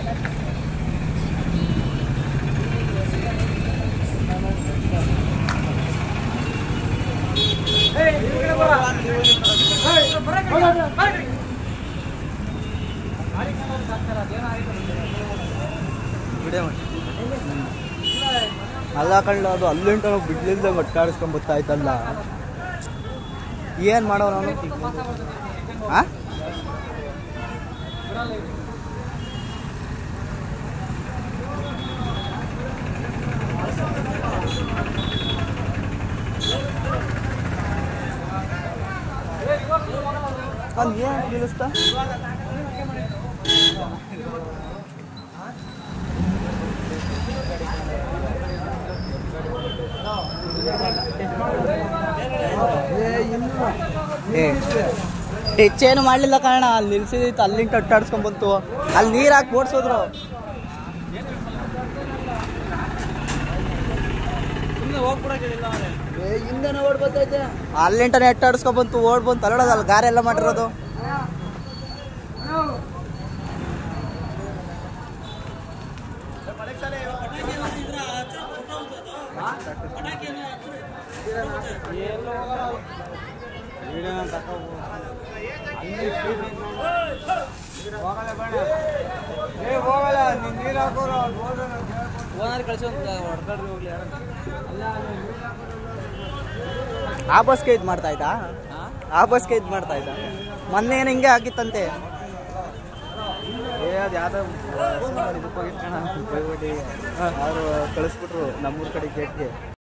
ಅಲ್ಲ ಕಳ್ಳ ಅದು ಅಲ್ಲಿಂಟ ಬಿಡ್ಲಿಲ್ದ ಒಟ್ಟಾಡಿಸ್ಕೊಂಡ್ ಬರ್ತಾಯ್ತಲ್ಲ ಏನ್ ಮಾಡೋ ನಾನು ಆ? ಅಲ್ಲಿ ಏನ್ ನಿಲ್ಲಿಸ್ತಾ ಏ ಟಚ್ ಏನು ಮಾಡ್ಲಿಲ್ಲ ಕಾರಣ ಅಲ್ಲಿ ನಿಲ್ಸಿದಿತ್ತು ಅಲ್ಲಿಂದ ಅಟ್ಟಾಡ್ಸ್ಕೊಂಡ್ ಬಂತು ಅಲ್ಲಿ ನೀರ್ ಹಾಕಿ ಓಡಿಸೋದ್ರು ಹಿಂದೆನೆ ಓಡ್ ಬರ್ತೈತೆ ಅಲ್ಲಿಂಟನೆ ಎಟ್ಟಾಡ್ಸ್ಕೊಂಡ್ ಬಂತು ಓಡ್ ಬಂತು ಅಲ್ಲೋಡೋದು ಅಲ್ಲಿ ಗಾರೆ ಎಲ್ಲ ಮಾಡಿರೋದು ಆ ಬಸ್ಗೆ ಇದು ಮಾಡ್ತಾ ಇದ್ದ ಆ ಬಸ್ಗೆ ಇದು ಮಾಡ್ತಾ ಇದ್ದ ಮೊನ್ನೆ ಏನು ಹಿಂಗೆ ಆಗಿತ್ತಂತೆ ಏ ಅದು ಯಾವ್ದೋ ಇದಕ್ಕೆ ಹೋಗಿತ್ತು ಕಣ ಬೈಬಿಟ್ಟು ಅವರು ಕಳಿಸ್ಬಿಟ್ರು ನಮ್ಮೂರ ಕಡೆ ಗೇಟ್ಗೆ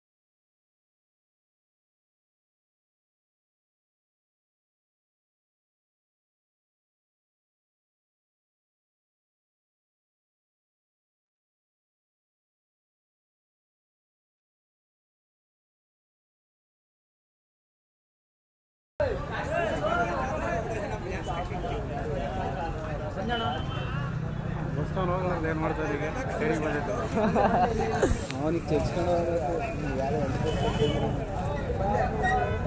ಏನ್ ಮಾಡ್ತಾರೆ ಈಗ ಸ್ಟೇಡಿಯಂ ಬಂದಿತ್ತು ಅವನಿಗೆ ಚೆಚ್ಕೊಂಡು ಹೋಗ್ಬೇಕು ಯಾರೋ